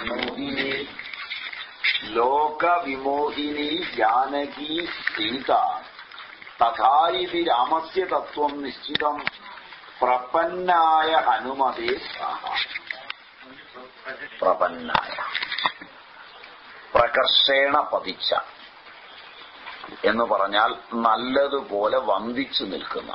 വിമോഹിനി ലോകവിമോഹിനി ജാനകി സീത തഥാ ഇതി രാമസ്യ തത്വം നിശ്ചിതം പ്രപന്നായ ഹനുമതേ സഹ പ്രപന്നായ പ്രകർഷേണ പതിച്ച എന്ന് പറഞ്ഞാൽ നല്ലതുപോലെ വന്ദിച്ചു നിൽക്കുന്ന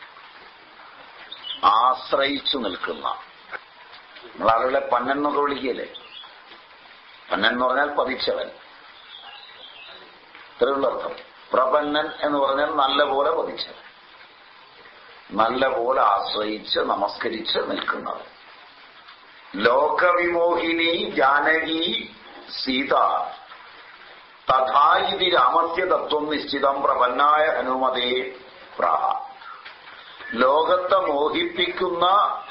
ആശ്രയിച്ചു നിൽക്കുന്ന നമ്മൾ ആളുകളെ പന്നെന്നൊക്കെ വിളിക്കല്ലേ പന്നൻ എന്ന് പറഞ്ഞാൽ പതിച്ചവൻ ഇത്രയുള്ള അർത്ഥം പ്രപന്നൻ എന്ന് പറഞ്ഞാൽ നല്ലപോലെ പതിച്ചവൻ നല്ലപോലെ ആശ്രയിച്ച് നമസ്കരിച്ച് നിൽക്കുന്നവൻ ലോകവിമോഹിനി ജാനകി സീത തഥാ ഇതി രാമസ്യ തത്വം നിശ്ചിതം പ്രപന്നായ ഹനുമതേ പ്രാഹ ലോകത്തെ മോഹിപ്പിക്കുന്ന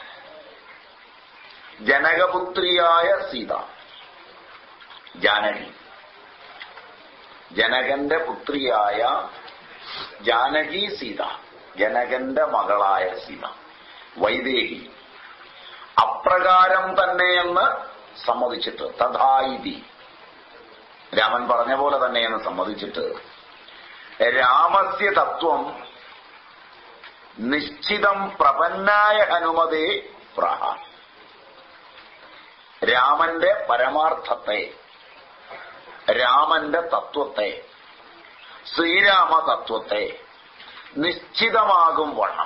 ജനകപുത്രിയായ സീത ജാനകി ജനകന്റെ പുത്രിയായ ജാനകി സീത ജനകന്റെ മകളായ സീത വൈദേഹി അപ്രകാരം തന്നെയെന്ന് സമ്മതിച്ചിട്ട് തഥായിതി രാമൻ പറഞ്ഞ പോലെ തന്നെയെന്ന് സമ്മതിച്ചിട്ട് രാമസ്യ തത്വം നിശ്ചിതം പ്രപന്നായ ഹനുമതേ പ്രഹ രാമന്റെ പരമാർത്ഥത്തെ രാമന്റെ തത്വത്തെ ശ്രീരാമ തത്വത്തെ നിശ്ചിതമാകും വണ്ണം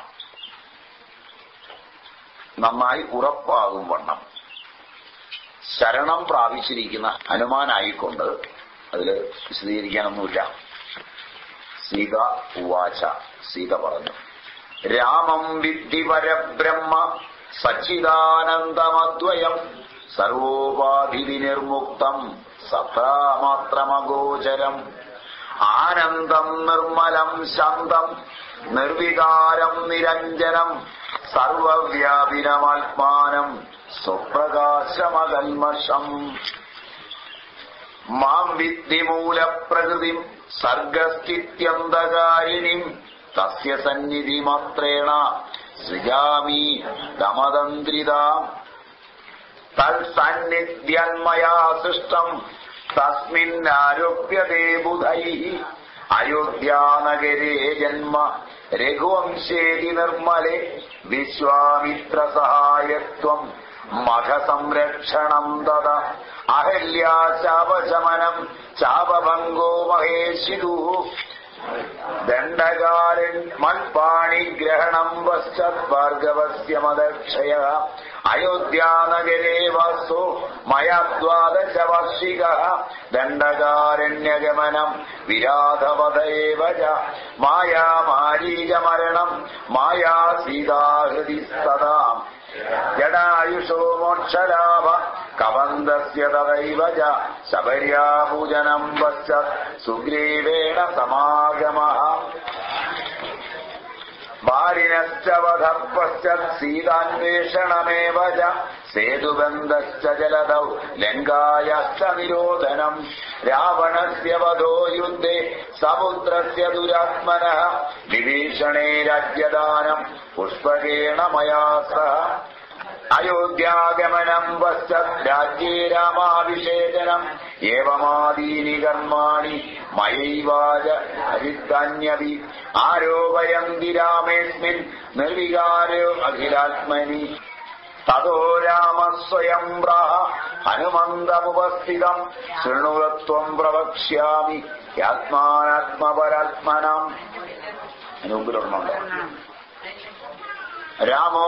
നന്നായി ഉറപ്പാകും വണ്ണം ശരണം പ്രാപിച്ചിരിക്കുന്ന ഹനുമാനായിക്കൊണ്ട് അതിൽ വിശദീകരിക്കാനൊന്നുമില്ല സീത ഉവാച സീത പറഞ്ഞു രാമം വിദ്ധി പരബ്രഹ്മ സച്ചിദാനന്ദമദ്വയം സർവോപാധി നിർമുക്തം സത്താമാത്രമഗോചരം ആനന്ദം നിർമ്മലം ശാന്തം നിർവികാരം നിരഞ്ജനം സർവവ്യാപിനമാത്മാനം സ്വപ്രകാശമകൽമഷം മാം വിദ്ധിമൂലപ്രകൃതിം സർഗസ്ഥിത്യന്തകാരിണിം തസ്യ സന്നിധിമാത്രേണ സൃജാമി ദമതന്ത്രിതാം തത്സന്നിധ്യന്മയാ സൃഷ്ടം തസ്മിന്നാരോപ്യതേ ബുധൈ അയോധ്യാനഗരേ ജന്മ രഘുവംശേതി നിർമ്മലെ വിശ്വാമിത്രസഹായത്വം മഖസംരക്ഷണം തത അഹല്യാശാപശമനം ചാപഭംഗോ മഹേഷിതു ദണ്ഡകാരൻ മൽപാണിഗ്രഹണം പശ്ചാദ്ഭാർഗവസ്യ മദക്ഷയ അയോധ്യാനഗരേ വാസോ മയാ ദ്വാദശ വാർഷിക ദണ്ഡകാരണ്യഗമനം വിരാധവധേവ മായാമാരീജമരണം മായാ സീതാഹൃതി സദാ ജടായുഷോ മോക്ഷലാഭ കബന്ധസ്യ തദൈവ ച ശബര്യാപൂജനം പശ്ചാത് സുഗ്രീവേണ സമാഗമ ബാലിനശ്ച വധ പശ്ചാത് സീതാന്വേഷണമേവ ച സേതുബന്ധശ്ച ജലദൗ ലങ്കായശ്ച നിരോധനം രാവണസ്യ വധോ യുദ്ധേ സമുദ്രസ്യ ദുരാത്മനഃ വിഭീഷണേ രാജ്യദാനം പുഷ്പകേണ മയാ സഹ അയോധ്യാഗമനം പശ്ചാത് രാജ്യേ രാമാഭിഷേചനം ഏവമാദീനി കർമാണി മയൈവാച അരിത്തന്യവി ആരോപയന്തി രാമേസ്മിൻ നിർവികാരോ അഖിലാത്മനി തതോ രാമ സ്വയം പ്രാഹ ഹനുമന്തമുപസ്ഥിതം ശൃണുതത്വം പ്രവക്ഷ്യാമി ആത്മാനാത്മപരാത്മനാം അനുഗ്രഹമുണ്ടോ രാമോ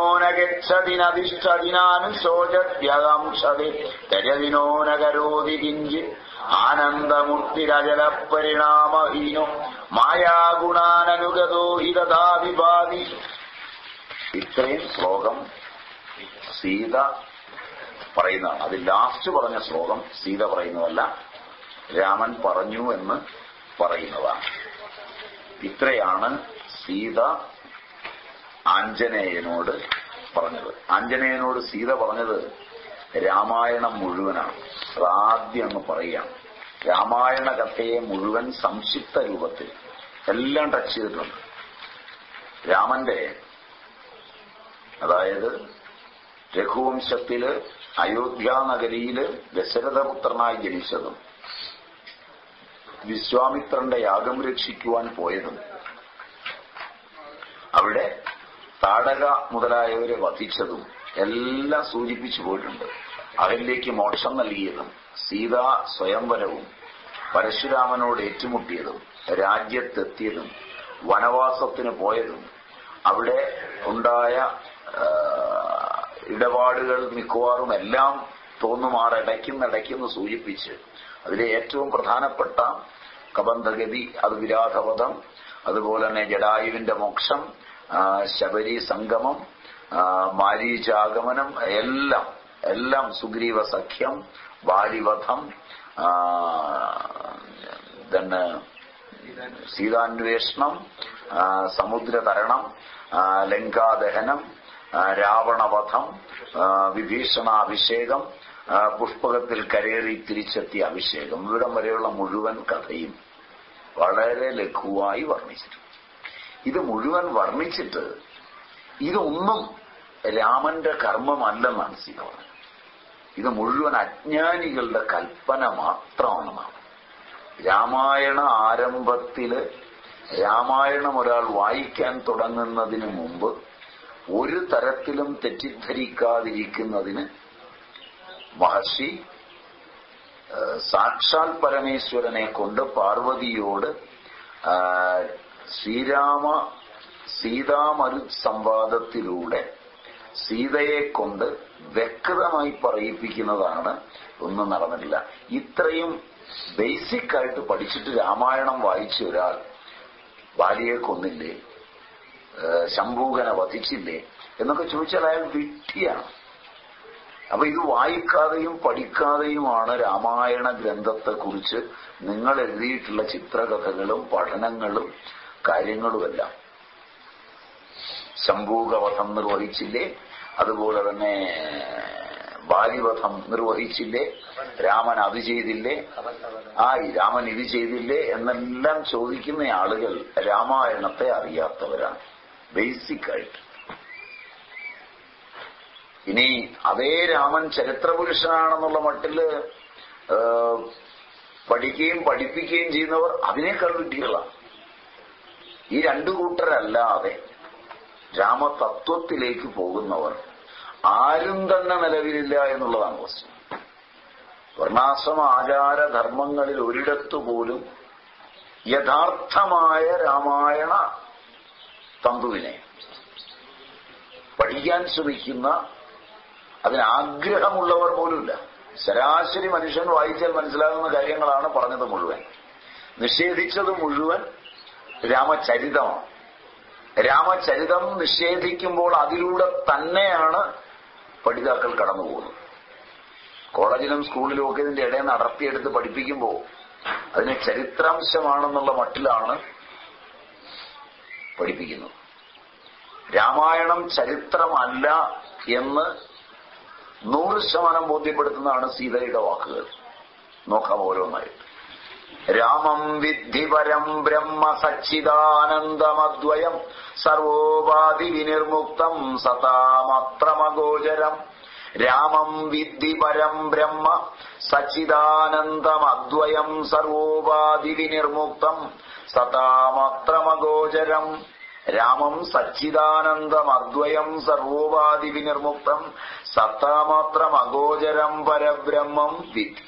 നഗച്ഛതിനധിഷ്ഠതിനാനുശോചത്യകാംക്ഷതി തരതിനോ നകരോതി കിഞ്ചിത് ആനന്ദമുക്തിരജല പരിണാമഹീനോ മായാഗുണാനനുഗതോ ഹി തഥാ വിഭാതി ഇത്രയും ശ്ലോകം സീത പറയുന്നതാണ് അത് ലാസ്റ്റ് പറഞ്ഞ ശ്ലോകം സീത പറയുന്നതല്ല രാമൻ പറഞ്ഞു എന്ന് പറയുന്നതാണ് ഇത്രയാണ് സീത ആഞ്ജനേയനോട് പറഞ്ഞത് ആഞ്ജനേയനോട് സീത പറഞ്ഞത് രാമായണം മുഴുവനാണ് അത് ആദ്യം അങ്ങ് പറയാം രാമായണ കഥയെ മുഴുവൻ സംക്ഷിപ്ത രൂപത്തിൽ എല്ലാം ടച്ച് ചെയ്തിട്ടുണ്ട് രാമന്റെ അതായത് രഘുവംശത്തില് അയോധ്യ നഗരിയില് ദശരഥപുത്രനായി ജനിച്ചതും വിശ്വാമിത്രന്റെ യാഗം രക്ഷിക്കുവാൻ പോയതും അവിടെ താടക മുതലായവരെ വധിച്ചതും എല്ലാം സൂചിപ്പിച്ചു പോയിട്ടുണ്ട് അവരിലേക്ക് മോക്ഷം നൽകിയതും സീതാ സ്വയംവരവും പരശുരാമനോട് ഏറ്റുമുട്ടിയതും രാജ്യത്തെത്തിയതും വനവാസത്തിന് പോയതും അവിടെ ഉണ്ടായ ഇടപാടുകൾ മിക്കവാറും എല്ലാം തോന്നുമാറിടയ്ക്കുന്നിടയ്ക്കെന്ന് സൂചിപ്പിച്ച് അതിലെ ഏറ്റവും പ്രധാനപ്പെട്ട കബന്ധഗതി അത് വിരാധവധം അതുപോലെ തന്നെ ജഡായുവിന്റെ മോക്ഷം ശബരി സംഗമം മാരീചാഗമനം എല്ലാം എല്ലാം സുഗ്രീവ സഖ്യം ബാലിവധം തന്നെ സീതാന്വേഷണം സമുദ്രതരണം ലങ്കാദഹനം രാവണവധം വിഭീഷണാഭിഷേകം പുഷ്പകത്തിൽ കരേറി തിരിച്ചെത്തിയ അഭിഷേകം ഇവിടം വരെയുള്ള മുഴുവൻ കഥയും വളരെ ലഘുവായി വർണ്ണിച്ചിട്ടുണ്ട് ഇത് മുഴുവൻ വർണ്ണിച്ചിട്ട് ഇതൊന്നും രാമന്റെ കർമ്മമല്ലെന്നാണ് സീത പറഞ്ഞത് ഇത് മുഴുവൻ അജ്ഞാനികളുടെ കൽപ്പന മാത്രമാണെന്നാണ് രാമായണ ആരംഭത്തില് രാമായണം ഒരാൾ വായിക്കാൻ തുടങ്ങുന്നതിന് മുമ്പ് ഒരു തരത്തിലും തെറ്റിദ്ധരിക്കാതിരിക്കുന്നതിന് മഹർഷി സാക്ഷാൽ പരമേശ്വരനെ കൊണ്ട് പാർവതിയോട് ശ്രീരാമ സീതാമരു സംവാദത്തിലൂടെ സീതയെ കൊണ്ട് വ്യക്തമായി പറയിപ്പിക്കുന്നതാണ് ഒന്നും നടന്നിട്ടില്ല ഇത്രയും ബേസിക് ആയിട്ട് പഠിച്ചിട്ട് രാമായണം വായിച്ച ഒരാൾ ബാലിയെ കൊന്നില്ലേ ശംഭൂകനെ വധിച്ചില്ലേ എന്നൊക്കെ ചോദിച്ചാൽ അയാൾ വിഡ്ഢിയാണ് അപ്പൊ ഇത് വായിക്കാതെയും പഠിക്കാതെയുമാണ് രാമായണ ഗ്രന്ഥത്തെക്കുറിച്ച് നിങ്ങൾ എഴുതിയിട്ടുള്ള ചിത്രകഥകളും പഠനങ്ങളും കാര്യങ്ങളുമെല്ലാം ശംഭൂകവധം നിർവഹിച്ചില്ലേ അതുപോലെ തന്നെ ബാലിവധം നിർവഹിച്ചില്ലേ രാമൻ അത് ചെയ്തില്ലേ ആ രാമൻ ഇത് ചെയ്തില്ലേ എന്നെല്ലാം ചോദിക്കുന്ന ആളുകൾ രാമായണത്തെ അറിയാത്തവരാണ് ബേസിക് ആയിട്ട് ഇനി അതേ രാമൻ ചരിത്രപുരുഷനാണെന്നുള്ള മട്ടില് പഠിക്കുകയും പഠിപ്പിക്കുകയും ചെയ്യുന്നവർ അതിനേക്കാൾ വിഡ്ഢികളാണ് ഈ രണ്ടു കൂട്ടരല്ലാതെ രാമതത്വത്തിലേക്ക് പോകുന്നവർ ആരും തന്നെ നിലവിലില്ല എന്നുള്ളതാണ് വസ്തു വർണ്ണാശ്രമ ആചാര ധർമ്മങ്ങളിൽ ഒരിടത്തു പോലും യഥാർത്ഥമായ രാമായണ തന്തുവിനെ പഠിക്കാൻ ശ്രമിക്കുന്ന അതിനാഗ്രഹമുള്ളവർ പോലുമില്ല ശരാശരി മനുഷ്യൻ വായിച്ചാൽ മനസ്സിലാകുന്ന കാര്യങ്ങളാണ് പറഞ്ഞത് മുഴുവൻ നിഷേധിച്ചത് മുഴുവൻ രാമചരിതമാണ് രാമചരിതം നിഷേധിക്കുമ്പോൾ അതിലൂടെ തന്നെയാണ് പഠിതാക്കൾ കടന്നുപോകുന്നത് കോളേജിലും സ്കൂളിലും ഒക്കെ ഇതിന്റെ ഇടയിൽ നടത്തിയെടുത്ത് പഠിപ്പിക്കുമ്പോൾ അതിന് ചരിത്രാംശമാണെന്നുള്ള മട്ടിലാണ് പഠിപ്പിക്കുന്നത് രാമായണം ചരിത്രമല്ല എന്ന് നൂറ് ശതമാനം ബോധ്യപ്പെടുത്തുന്നതാണ് സീതയുടെ വാക്കുകൾ നോക്കാം ഓരോന്നായിട്ട് രാമം വിദ്ധി പരം ബ്രഹ്മ സച്ചിദാനന്ദമദ്വയം സർവോപാധി വിനിർമുക്തം സതാമത്രമഗോചരം രാമം വിദ്ധി പരം ബ്രഹ്മ സച്ചിദാനന്ദമദ്വയം സർവോപാധി വിനിർമുക്തം സതാമത്രമഗോചരം രാമം സച്ചിദാനന്ദമദ്വയം സർവോപാധി വിനിർമുക്തം സത്താമാത്രമഗോചരം പരബ്രഹ്മം വിധി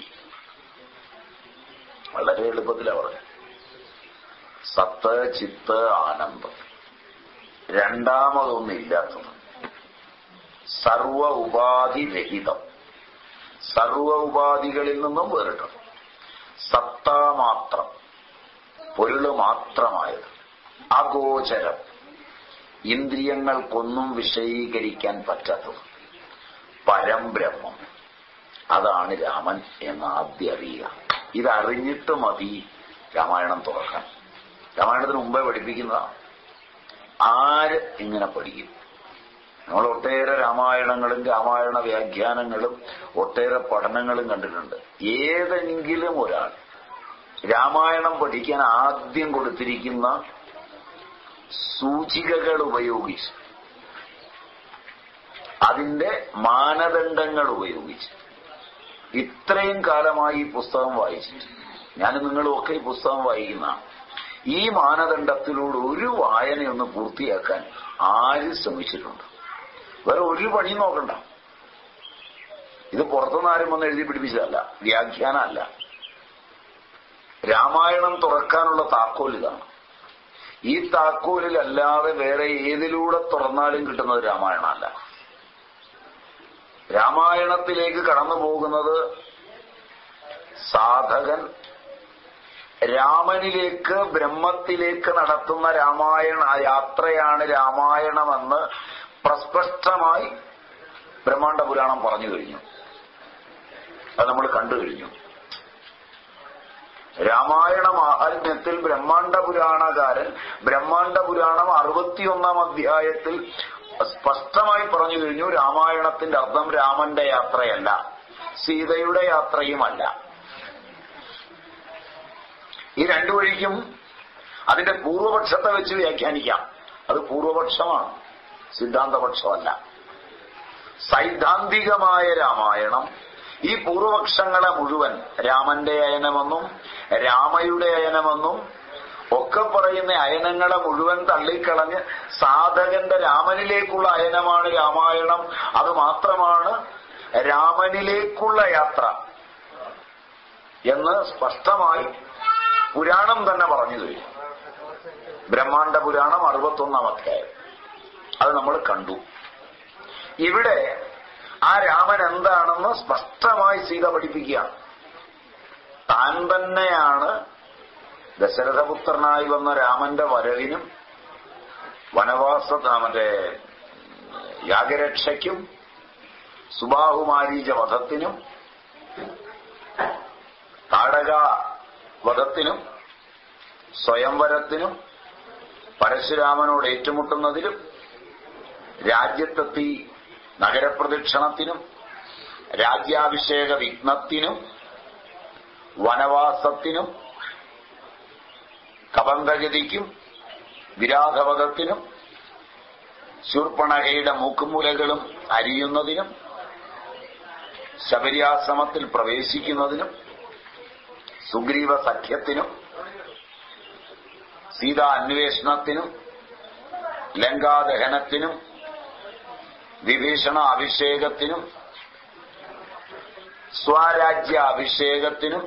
വളരെ എളുപ്പത്തിലാണ് പറഞ്ഞത് സത്ത് ചിത്ത് ആനന്ദം രണ്ടാമതൊന്നില്ലാത്തത് സർവ ഉപാധി രഹിതം സർവ ഉപാധികളിൽ നിന്നും വേറിട്ടത് സത്ത മാത്രം പൊരുള് മാത്രമായത് അഗോചരം ഇന്ദ്രിയങ്ങൾക്കൊന്നും വിഷയീകരിക്കാൻ പറ്റാത്തത് പരംബ്രഹ്മം അതാണ് രാമൻ എന്ന് ആദ്യം അറിയുക ഇതറിഞ്ഞിട്ട് മതി രാമായണം തുറക്കാൻ രാമായണത്തിന് മുമ്പേ പഠിപ്പിക്കുന്നതാണ് ആര് ഇങ്ങനെ പഠിക്കും നമ്മൾ ഒട്ടേറെ രാമായണങ്ങളും രാമായണ വ്യാഖ്യാനങ്ങളും ഒട്ടേറെ പഠനങ്ങളും കണ്ടിട്ടുണ്ട് ഏതെങ്കിലും ഒരാൾ രാമായണം പഠിക്കാൻ ആദ്യം കൊടുത്തിരിക്കുന്ന സൂചികകൾ ഉപയോഗിച്ച് അതിന്റെ മാനദണ്ഡങ്ങൾ ഉപയോഗിച്ച് ഇത്രയും കാലമായി ഈ പുസ്തകം വായിച്ചിട്ട് ഞാൻ നിങ്ങളും ഒക്കെ ഈ പുസ്തകം വായിക്കുന്ന ഈ മാനദണ്ഡത്തിലൂടെ ഒരു വായനയൊന്ന് പൂർത്തിയാക്കാൻ ആര് ശ്രമിച്ചിട്ടുണ്ട് വേറെ ഒരു പണിയും നോക്കണ്ട ഇത് പുറത്തുനിന്ന് ആരും വന്ന് എഴുതി പിടിപ്പിച്ചതല്ല വ്യാഖ്യാനമല്ല രാമായണം തുറക്കാനുള്ള താക്കോൽ ഇതാണ് ഈ താക്കോലിലല്ലാതെ വേറെ ഏതിലൂടെ തുറന്നാലും കിട്ടുന്നത് രാമായണമല്ല രാമായണത്തിലേക്ക് കടന്നു പോകുന്നത് സാധകൻ രാമനിലേക്ക് ബ്രഹ്മത്തിലേക്ക് നടത്തുന്ന രാമായണ യാത്രയാണ് രാമായണമെന്ന് പ്രസ്പഷ്ടമായി ബ്രഹ്മാണ്ഡ പുരാണം പറഞ്ഞു കഴിഞ്ഞു അത് നമ്മൾ കണ്ടു കഴിഞ്ഞു രാമായണ മാഹാത്മ്യത്തിൽ ബ്രഹ്മാണ്ഡ പുരാണകാരൻ ബ്രഹ്മാണ്ഡ പുരാണം അറുപത്തിയൊന്നാം അധ്യായത്തിൽ സ്പഷ്ടമായി പറഞ്ഞു കഴിഞ്ഞു രാമായണത്തിന്റെ അർത്ഥം രാമന്റെ യാത്രയല്ല സീതയുടെ യാത്രയുമല്ല ഈ രണ്ടു വഴിക്കും അതിന്റെ പൂർവപക്ഷത്തെ വെച്ച് വ്യാഖ്യാനിക്കാം അത് പൂർവപക്ഷമാണ് സിദ്ധാന്തപക്ഷമല്ല സൈദ്ധാന്തികമായ രാമായണം ഈ പൂർവപക്ഷങ്ങളെ മുഴുവൻ രാമന്റെ അയനമെന്നും രാമയുടെ അയനമെന്നും ഒക്കെ പറയുന്ന അയനങ്ങളെ മുഴുവൻ തള്ളിക്കളഞ്ഞ് സാധകന്റെ രാമനിലേക്കുള്ള അയനമാണ് രാമായണം അത് മാത്രമാണ് രാമനിലേക്കുള്ള യാത്ര എന്ന് സ്പഷ്ടമായി പുരാണം തന്നെ പറഞ്ഞു കഴിഞ്ഞു ബ്രഹ്മാണ്ഡ പുരാണം അറുപത്തൊന്നാം അധ്യായം അത് നമ്മൾ കണ്ടു ഇവിടെ ആ രാമൻ എന്താണെന്ന് സ്പഷ്ടമായി സീത പഠിപ്പിക്കുകയാണ് താൻ തന്നെയാണ് ദശരഥപുത്രനായി വന്ന രാമന്റെ വരവിനും വനവാസ മറ്റേ യാഗരക്ഷയ്ക്കും സുബാഹുമാരീജ വധത്തിനും താടക വധത്തിനും സ്വയംവരത്തിനും പരശുരാമനോട് ഏറ്റുമുട്ടുന്നതിലും രാജ്യത്തെത്തി നഗരപ്രദക്ഷിണത്തിനും രാജ്യാഭിഷേക വിഘ്നത്തിനും വനവാസത്തിനും കബന്ധഗതിക്കും വിരാധവധത്തിനും ശൂർപ്പണകയുടെ മൂക്കുമുലകളും അരിയുന്നതിനും ശബരിയാശ്രമത്തിൽ പ്രവേശിക്കുന്നതിനും സുഗ്രീവ സഖ്യത്തിനും സീതാ അന്വേഷണത്തിനും ലങ്കാദഹനത്തിനും വിഭീഷണ അഭിഷേകത്തിനും സ്വരാജ്യ അഭിഷേകത്തിനും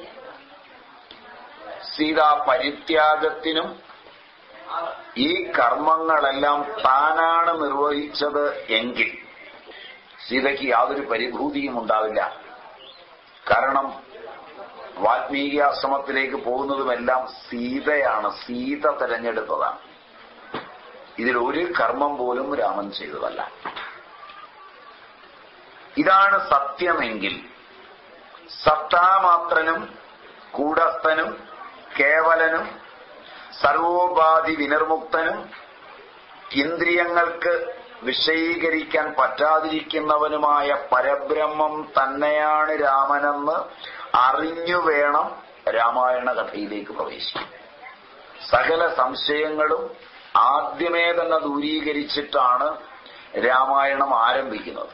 സീതാ പരിത്യാഗത്തിനും ഈ കർമ്മങ്ങളെല്ലാം താനാണ് നിർവഹിച്ചത് എങ്കിൽ സീതയ്ക്ക് യാതൊരു പരിഭൂതിയും ഉണ്ടാവില്ല കാരണം വാൽമീകി ആശ്രമത്തിലേക്ക് പോകുന്നതുമെല്ലാം സീതയാണ് സീത തെരഞ്ഞെടുത്തതാണ് ഇതിൽ ഒരു കർമ്മം പോലും രാമൻ ചെയ്തതല്ല ഇതാണ് സത്യമെങ്കിൽ സത്താമാത്രനും കൂടസ്ഥനും കേവലനും സർവോപാധി വിനിർമുക്തനും ഇന്ദ്രിയങ്ങൾക്ക് വിഷയീകരിക്കാൻ പറ്റാതിരിക്കുന്നവനുമായ പരബ്രഹ്മം തന്നെയാണ് രാമനെന്ന് അറിഞ്ഞു വേണം രാമായണ കഥയിലേക്ക് പ്രവേശിക്കാൻ സകല സംശയങ്ങളും ആദ്യമേ തന്നെ ദൂരീകരിച്ചിട്ടാണ് രാമായണം ആരംഭിക്കുന്നത്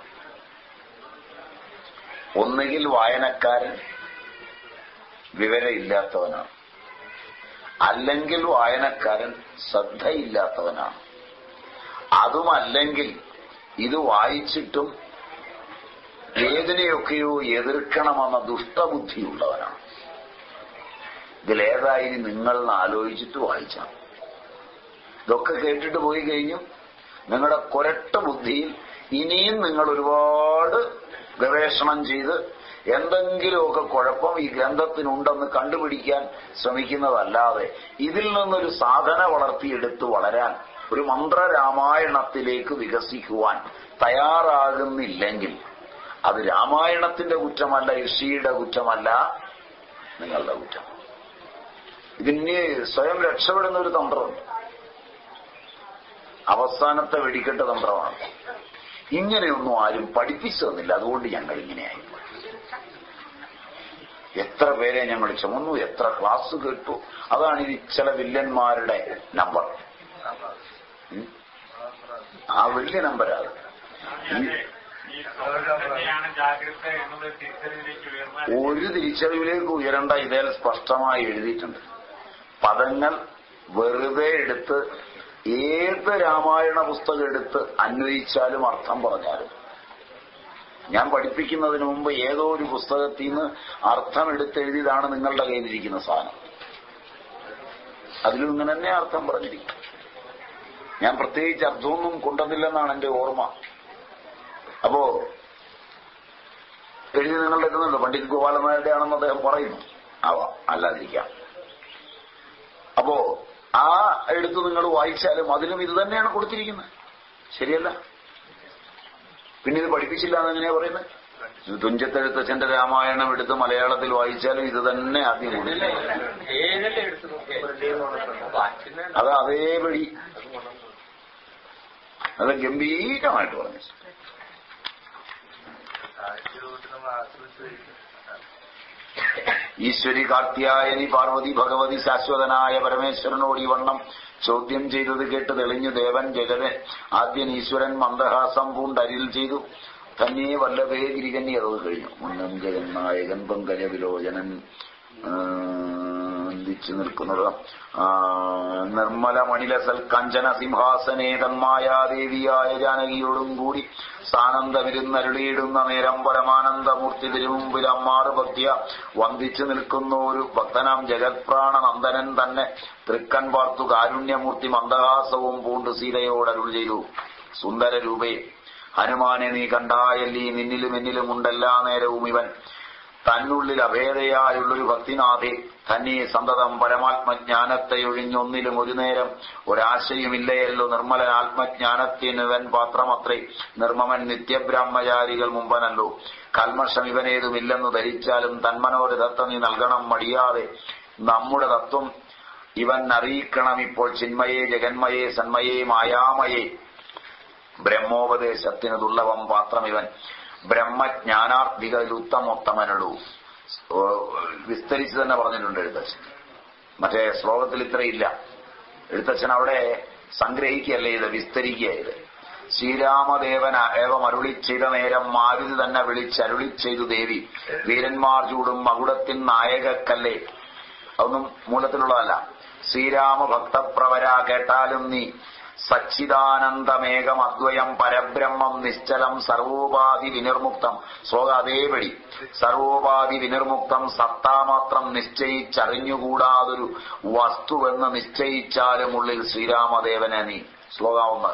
ഒന്നുകിൽ വായനക്കാരൻ വിവരമില്ലാത്തവനാണ് അല്ലെങ്കിൽ വായനക്കാരൻ ശ്രദ്ധയില്ലാത്തവനാണ് അതുമല്ലെങ്കിൽ ഇത് വായിച്ചിട്ടും ഏതിനെയൊക്കെയോ എതിർക്കണമെന്ന ദുഷ്ടബുദ്ധിയുള്ളവനാണ് ഇതിലേതായി നിങ്ങൾ ആലോചിച്ചിട്ട് വായിച്ചാൽ ഇതൊക്കെ കേട്ടിട്ട് പോയി കഴിഞ്ഞു നിങ്ങളുടെ കൊരട്ട ബുദ്ധിയിൽ ഇനിയും നിങ്ങൾ ഒരുപാട് ഗവേഷണം ചെയ്ത് എന്തെങ്കിലുമൊക്കെ കുഴപ്പം ഈ ഗ്രന്ഥത്തിനുണ്ടെന്ന് കണ്ടുപിടിക്കാൻ ശ്രമിക്കുന്നതല്ലാതെ ഇതിൽ നിന്നൊരു സാധന വളർത്തിയെടുത്ത് വളരാൻ ഒരു മന്ത്രരാമായണത്തിലേക്ക് വികസിക്കുവാൻ തയ്യാറാകുന്നില്ലെങ്കിൽ അത് രാമായണത്തിന്റെ കുറ്റമല്ല ഋഷിയുടെ കുറ്റമല്ല നിങ്ങളുടെ കുറ്റം ഇതിന് സ്വയം രക്ഷപ്പെടുന്ന ഒരു തന്ത്രമുണ്ട് അവസാനത്തെ വെടിക്കെട്ട് തന്ത്രമാണ് ഇങ്ങനെയൊന്നും ആരും പഠിപ്പിച്ചു തന്നില്ല അതുകൊണ്ട് ഞങ്ങൾ ഇങ്ങനെയായി എത്ര പേരെ ഞങ്ങൾ ചുമന്നു എത്ര ക്ലാസ് കേട്ടു അതാണ് ഈ ചില വില്ലന്മാരുടെ നമ്പർ ഉം. ആ വലിയ നമ്പരാണ് ഈ തന്നെയാണ് ജാഗ്രത എന്നുള്ള തിരിച്ചറിവിലേക്ക് ഉയർന്നാൽ ഒരു തിരിച്ചറിവിലേക്ക് ഉയരേണ്ട ഇതിൽ സ്പഷ്ടമായി എഴുതിയിട്ടുണ്ട് പദങ്ങൾ വെറുതെ എടുത്ത് ഏത് രാമായണ പുസ്തകം എടുത്ത് അന്വയിച്ചാലും അർത്ഥം പറഞ്ഞാലും ഞാൻ പഠിപ്പിക്കുന്നതിന് മുമ്പ് ഏതോ ഒരു പുസ്തകത്തിൽ നിന്ന് അർത്ഥം എടുത്തെഴുതിയതാണ് നിങ്ങളുടെ കയ്യിലിരിക്കുന്ന സാധനം അതിലും ഇങ്ങനെ തന്നെ അർത്ഥം പറഞ്ഞിരിക്കും ഞാൻ പ്രത്യേകിച്ച് അർത്ഥമൊന്നും കൊണ്ടുവന്നില്ലെന്നാണ് എന്റെ ഓർമ്മ അപ്പോ എഴുതി നിങ്ങൾ എത്തുന്നുണ്ട് പണ്ഡിറ്റ് ഗോപാലനാരുടെ ആണെന്ന് അദ്ദേഹം പറയുന്നു ആവാം അല്ലാതിരിക്കാം അപ്പോ ആ എടുത്ത് നിങ്ങൾ വായിച്ചാലും അതിലും ഇത് തന്നെയാണ് കൊടുത്തിരിക്കുന്നത് ശരിയല്ല പിന്നെ ഇത് പഠിപ്പിച്ചില്ല എന്ന് എങ്ങനെയാ പറയുന്നത് ഇത് തുഞ്ചത്തെഴുത്തച്ഛന്റെ രാമായണം എടുത്ത് മലയാളത്തിൽ വായിച്ചാലും ഇത് തന്നെ ആദ്യം കൊടുക്കുന്നത് ഏതെല്ലാം എടുത്തു നോക്കിയാൽ അത് അതേപടി അത് ഗംഭീരമായിട്ട് പറഞ്ഞു ഈശ്വരി കാർത്യായനി പാർവതി ഭഗവതി ശാശ്വതനായ പരമേശ്വരനോട് ഈ വണ്ണം ചോദ്യം ചെയ്തത് കേട്ട് തെളിഞ്ഞു ദേവൻ ജഗതൻ ആദ്യൻ ഈശ്വരൻ മന്ദഹാസം പൂണ്ടരിൽ ചെയ്തു തന്നെ വല്ലഭേ ഗിരികന്നി അതത് കഴിഞ്ഞു മുന്നം ജഗൻ നായകൻ പങ്കജ വിലോചനൻ ആ, വന്ദിച്ചു നിൽക്കുന്നത് ആ, നിർമ്മല മണിലസൽ കഞ്ചന സിംഹാസനേ തന്മായാദേവിയായ ജാനകിയോടും കൂടി സാനന്ദമിരുന്നരുളിയിടുന്ന നേരം പരമാനന്ദമൂർത്തി തിരുമുമ്പിൽ അമ്മാറ് ഭക്തിയ വന്ദിച്ചു നിൽക്കുന്ന ഒരു ഭക്തനാം ജഗത്പ്രാണ നന്ദനൻ തന്നെ തൃക്കൻ പാർത്തു കാരുണ്യമൂർത്തി മന്ദഹാസവും പൂണ്ട് സീതയോടരുൾ ചെയ്തു സുന്ദര രൂപേ ഹനുമാനെ നീ കണ്ടായല്ലീ നിന്നിലും എന്നിലും ഉണ്ടെല്ലാ നേരവും ഇവൻ തന്നുള്ളിൽ അഭേദയായുള്ളൊരു ഭക്തിനാഥെ തന്നെ സന്തതം പരമാത്മജ്ഞാനത്തെ ഒഴിഞ്ഞൊന്നിലും ഒരു നേരം ഒരാശയുമില്ലയല്ലോ നിർമ്മലൻ ആത്മജ്ഞാനത്തിന് ഇവൻ പാത്രമത്രേ നിർമ്മമൻ നിത്യബ്രഹ്മചാരികൾ മുമ്പനല്ലോ കൽമഷം ഇവനേതുമില്ലെന്ന് ധരിച്ചാലും തന്മനോരഥത്തെ നീ നൽകണം മടിയാതെ നമ്മുടെ തത്വം ഇവൻ അറിയിക്കണം ഇപ്പോൾ ചിന്മയെ ജഗന്മയെ സന്മയെ മായാമയെ ബ്രഹ്മോപദേശത്തിന് ദുർലഭം പാത്രം ഇവൻ ബ്രഹ്മജ്ഞാനാർത്ഥികളിൽ ഉത്തമോത്തമനുള്ളൂ ഓ, വിസ്തരിച്ച് തന്നെ പറഞ്ഞിട്ടുണ്ട് എഴുത്തച്ഛൻ മറ്റേ ശ്ലോകത്തിൽ ഇത്രയില്ല എഴുത്തച്ഛൻ അവിടെ സംഗ്രഹിക്കുകയല്ലേ ഇത് വിസ്തരിക്കുക ഇത് ശ്രീരാമദേവൻ ഏവം അരുളി ചെയ്ത നേരം മാരുതി തന്നെ വിളിച്ചരുളി ചെയ്തു ദേവി വീരന്മാർ ചൂടും മകുടത്തിൻ നായകക്കല്ലേ അതൊന്നും മൂലത്തിലുള്ളതല്ല ശ്രീരാമ ഭക്തപ്രവര കേട്ടാലും നീ സച്ചിദാനന്ദമേകം അദ്വയം പരബ്രഹ്മം നിശ്ചലം സർവോപാധി വിനിർമുക്തം ശ്ലോക അതേപടി സർവോപാധി വിനിർമുക്തം സത്താമാത്രം നിശ്ചയിച്ചറിഞ്ഞുകൂടാതൊരു വസ്തുവെന്ന് നിശ്ചയിച്ചാലും ഉള്ളിൽ ശ്രീരാമദേവനെ നീ ശ്ലോക ഒന്ന്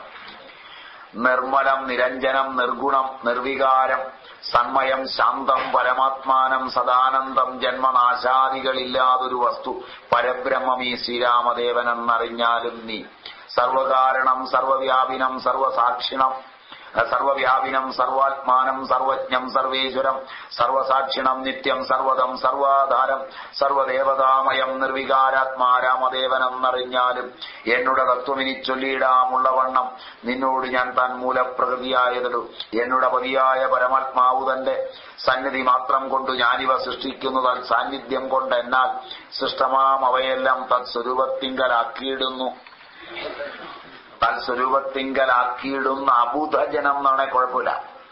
നിർമ്മലം നിരഞ്ജനം നിർഗുണം നിർവികാരം സന്മയം ശാന്തം പരമാത്മാനം സദാനന്ദം ജന്മനാശാദികളില്ലാതൊരു വസ്തു പരബ്രഹ്മം ഈ ശ്രീരാമദേവനെന്നറിഞ്ഞാലും നീ സർവകാരണം സർവവ്യാപിനം സർവസാക്ഷിണം സർവവ്യാപിനം സർവാത്മാനം സർവജ്ഞം സർവേശ്വരം സർവസാക്ഷിണം നിത്യം സർവതം സർവാധാരം സർവദേവതാമയം നിർവികാരാത്മാ രാമദേവനെന്നറിഞ്ഞാലും എന്നുടെ തത്വമിനി ചൊല്ലിയിടാമുള്ളവണ്ണം നിന്നോട് ഞാൻ താൻ മൂലപ്രകൃതിയായതിടു എന്നുടെ പതിയായ പരമാത്മാവ് തന്റെ സന്നിധി മാത്രം കൊണ്ട് ഞാനിവ സൃഷ്ടിക്കുന്നതാൽ സാന്നിധ്യം കൊണ്ട് എന്നാൽ സൃഷ്ടമാം അവയെല്ലാം തത്സ്വരൂപത്തിങ്കലാക്കിയിടുന്നു തൽസ്വരൂപത്തിങ്കലാക്കിയിടുന്ന അബുധജനം എന്നാണെ കുഴപ്പമില്ല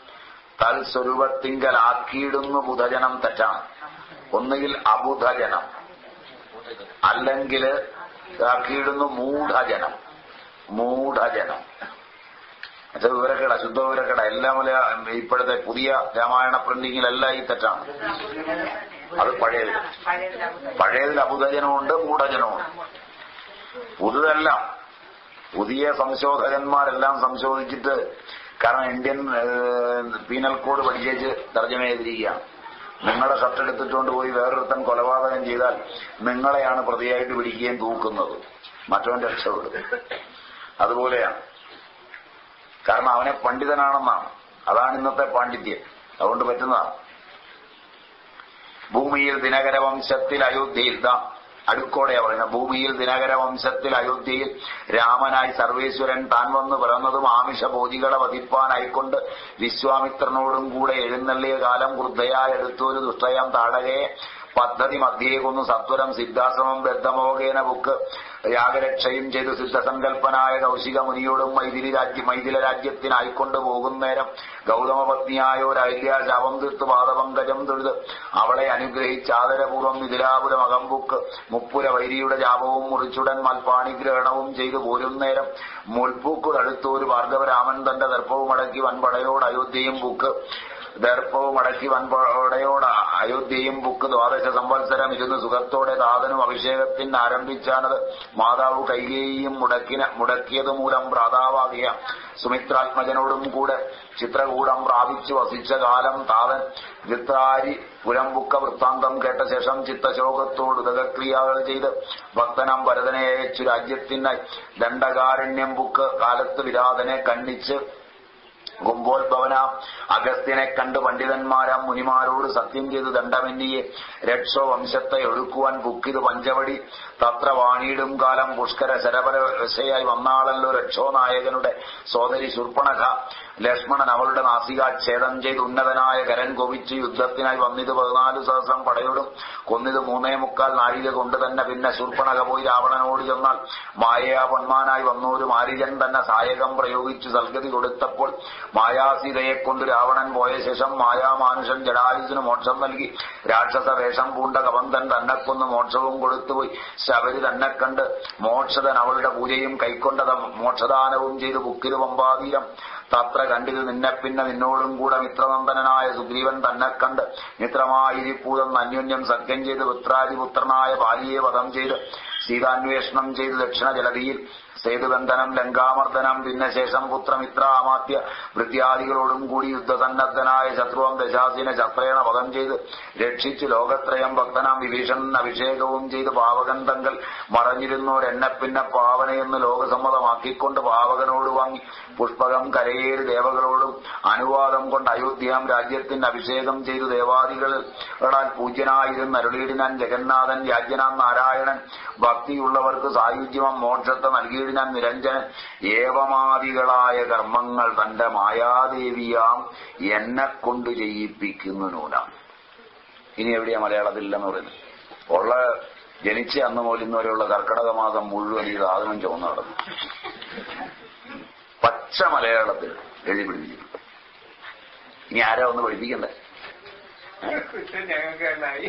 തൽസ്വരൂപത്തിങ്കലാക്കിയിടുന്നു ബുധജനം തെറ്റാണ് ഒന്നുകിൽ അബുധജനം അല്ലെങ്കിൽ ആക്കിയിടുന്നു മൂഢജനം മൂഢജനം അത് വിവരക്കേട ശുദ്ധ വിവരക്കേട എല്ലാം മലയാ ഇപ്പോഴത്തെ പുതിയ രാമായണ പ്രിന്റിങ്ങിലെല്ലാം ഈ തെറ്റാണ് അത് പഴയത് പഴയതിൽ അബുധജനമുണ്ട് മൂഢജനമുണ്ട് പുതുതെല്ലാം പുതിയ സംശോധകന്മാരെല്ലാം സംശോധിച്ചിട്ട് കാരണം ഇന്ത്യൻ ഏഹ്, പീനൽ കോഡ് പഠിച്ചേച്ച് തർജ്ജമ ചെയ്തിരിക്കുകയാണ് നിങ്ങളുടെ ഷർട്ട് എടുത്തിട്ടുകൊണ്ട് പോയി വേറൊരുത്തൻ കൊലപാതകം ചെയ്താൽ നിങ്ങളെയാണ് പ്രതിയായിട്ട് പിടിക്കുകയും തൂക്കുന്നത് മറ്റവൻ രക്ഷപ്പെടും അതുപോലെയാണ് കാരണം അവനെ പണ്ഡിതനാണെന്നാണ് അതാണ് ഇന്നത്തെ പാണ്ഡിത്യം അതുകൊണ്ട് പറ്റുന്നതാണ് ഭൂമിയിൽ ദിനകര വംശത്തിൽ അയോധ്യയിൽ ദാ അടുക്കോടെയാ പറയുന്നത് ഭൂമിയിൽ ദിനകര വംശത്തിൽ അയോധ്യയിൽ രാമനായി സർവേശ്വരൻ താൻ വന്ന് പിറന്നതും ആമിഷ ബോധികളെ വധിപ്പാനായിക്കൊണ്ട് വിശ്വാമിത്രനോടും കൂടെ എഴുന്നള്ളിയ കാലം വൃദ്ധയായി എടുത്തൊരു ദുഷ്ടയാം താടകയെ പദ്ധതി മധ്യേ കൊന്നു സത്വരം സിദ്ധാശ്രമം ബദ്ധമോകേന ബുക്ക് യാഗരക്ഷയും ചെയ്തു സിദ്ധസങ്കല്പനായ കൗശിക മുനിയോടും മൈഥിലി രാജ്യ മൈഥില രാജ്യത്തിനായിക്കൊണ്ട് പോകുന്നേരം ഗൗതമപത്നിയായ ഒരു അഹില്യ ശവം തീർത്ത് പാദപങ്കജം തൊഴുത് അവളെ അനുഗ്രഹിച്ച് ആദരപൂർവ്വം മിഥിലാപുരം അകമ്പുക്ക് മുപ്പുര വൈരിയുടെ ജാപവും മുറിച്ചുടൻ മൽപ്പാണി ഗ്രഹണവും ചെയ്തു പോരും നേരം മുൾപ്പൂക്ക് തടുത്തൊരു ഭാർഗവരാമൻ തന്റെ ദർപ്പവും അടക്കി വൻപടയോട് അയോധ്യയും ബുക്ക് ദർപ്പവും അടക്കി വൻപടയോട് അയോധ്യയും ബുക്ക് ദ്വാദശ സംവത്സരം ഇരുന്ന് സുഖത്തോടെ താതനും അഭിഷേകത്തിന് ആരംഭിച്ചാണത് മാതാവ് കൈകേയും മുടക്കിന മുടക്കിയത് മൂലം ഭ്രാതാവാകിയ സുമിത്രാത്മജനോടും കൂടെ ചിത്രകൂടം പ്രാപിച്ചു വസിച്ച കാലം താതൻ വിത്രാരി പുരംബുക്ക വൃത്താന്തം കേട്ട ശേഷം ചിത്തശോകത്തോട് ഉദകക്രിയകൾ ചെയ്ത് ഭക്തനം ഭരതനെ അയച്ചു രാജ്യത്തിനായി ദണ്ഡകാരണ്യം ബുക്ക് കാലത്ത് വിരാതനെ കണ്ണിച്ച് കുംഭോത്ഭവന അഗസ്ത്യനെ കണ്ട് പണ്ഡിതന്മാരാം മുനിമാരോട് സത്യം ചെയ്ത് ദണ്ഡമെന്നിയെ രക്ഷോ വംശത്തെ ഒഴുക്കുവാൻ ബുക്കിത് പഞ്ചവടി തത്ര വാണിയിടും കാലം പുഷ്കര ശരപരവശയായി വന്നാളല്ലോ രക്ഷോ നായകനുടെ സോദരി ശുർപ്പണഖ ലക്ഷ്മണൻ അവളുടെ നാസികാച്ഛേദം ചെയ്ത് ഉന്നതനായ കരൻ കൊവിച്ച് യുദ്ധത്തിനായി വന്നിത് പതിനാല് സഹസ്രം പടയോടും കൊന്നിത് മൂന്നേ മുക്കാൽ നാഴിക കൊണ്ട് തന്നെ പിന്നെ ശുർപ്പണക പോയി രാവണനോട് ചെന്നാൽ മായയാ പൊന്മാനായി വന്നൊരു മാരിജൻ തന്നെ സായകം പ്രയോഗിച്ചു സൽഗതി കൊടുത്തപ്പോൾ മായാസീതയെ കൊണ്ട് രാവണൻ പോയ ശേഷം മായാമാനുഷൻ ജഡായുസിന് മോക്ഷം നൽകി രാക്ഷസ വേഷം പൂണ്ട കവന്തൻ തന്നെ കൊന്ന് മോക്ഷവും കൊടുത്തുപോയി ശബരി തന്നെ കണ്ട് മോക്ഷതൻ അവളുടെ പൂജയും കൈക്കൊണ്ടത മോക്ഷദാനവും ചെയ്ത് ബുക്കിന് പമ്പാതീരം തത്ര കണ്ടിത് നിന്നെ പിന്നെ നിന്നോടും കൂടെ മിത്രനന്ദനായ സുഗ്രീവൻ തന്നെ കണ്ട് മിത്രമായിരിപ്പൂതം അന്യോന്യം സഖ്യം ചെയ്ത് പുത്രാദിപുത്രനായ ബാലിയെ വധം ചെയ്ത് സീതാന്വേഷണം ചെയ്ത് ദക്ഷിണ ജലതിയിൽ സേതുബന്ധനം ലങ്കാമർദ്ദനം പിന്നെ ശേഷം പുത്രമിത്ര അമാത്യ വൃത്യാദികളോടും കൂടി യുദ്ധസന്നദ്ധനായ ശത്രുവം ദശാസിനെ ശസ്ത്രേണ വധം ചെയ്ത് രക്ഷിച്ച് ലോകത്രയം ഭക്തനാം വിഭീഷണൻ അഭിഷേകവും ചെയ്ത് പാവകൻ തങ്കൽ മറഞ്ഞിരുന്നോരെന്നെ പിന്നെ പാവനയെന്ന് ലോകസമ്മതമാക്കിക്കൊണ്ട് പാവകനോട് വാങ്ങി പുഷ്പകം കരയേറി ദേവകളോടും അനുവാദം കൊണ്ട് അയോധ്യാം രാജ്യത്തിന് അഭിഷേകം ചെയ്തു ദേവാദികളാൽ പൂജ്യനായിരുന്ന അരുളീടിനാൻ ജഗന്നാഥൻ രാജ്യനാം നാരായണൻ ഭക്തിയുള്ളവർക്ക് സായുജ്യമം മോക്ഷത്തെ നൽകിയിടിനാൻ നിരഞ്ജനൻ ഏവമാദികളായ കർമ്മങ്ങൾ തന്റെ മായാദേവിയാം എന്നെ കൊണ്ട് ചെയ്യിപ്പിക്കുന്നു നൂനാം ഇനി എവിടെയാ മലയാളത്തിലില്ലെന്ന് പറയുന്നത് ഉള്ള ജനിച്ച അന്ന് മുതൽ ഇന്ന് വരെയുള്ള കർക്കടക മാസം മുഴുവൻ ഈ സാധനം ചുവന്ന് നടന്നു പച്ച മലയാളത്തിൽ എഴുതി പിടിപ്പിച്ചിട്ടുണ്ട് ഇനി ആരാ ഒന്ന് പഠിപ്പിക്കണ്ടേ ഞങ്ങൾക്ക് ഉണ്ടായി